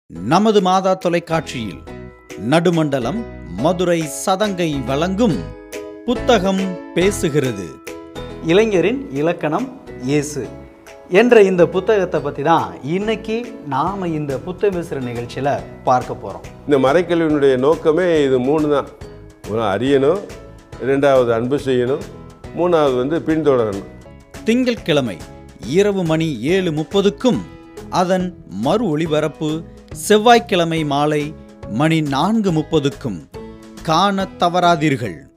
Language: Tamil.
நமது மாதா தொலைக்காட்சியில் நடுமண்டலம் மதுரை சதங்கை வழங்கும் புத்தகம் பேசுகிறது இளைஞரின் இலக்கணம் இயேசு என்ற இந்த புத்தகத்தை பற்றி தான் இன்னைக்கு நாம் இந்த புத்தக பேசுகிற நிகழ்ச்சியில் பார்க்க போகிறோம் இந்த மறைக்கல்வியினுடைய நோக்கமே இது மூணு தான் ஒன்று அறியணும் ரெண்டாவது அன்பு செய்யணும் மூணாவது வந்து பின்தொடரணும் திங்கட்கிழமை இரவு மணி ஏழு முப்பதுக்கும் அதன் மறு ஒளிபரப்பு செவ்வாய்க்கிழமை மாலை மணி நான்கு முப்பதுக்கும் காணத் தவறாதீர்கள்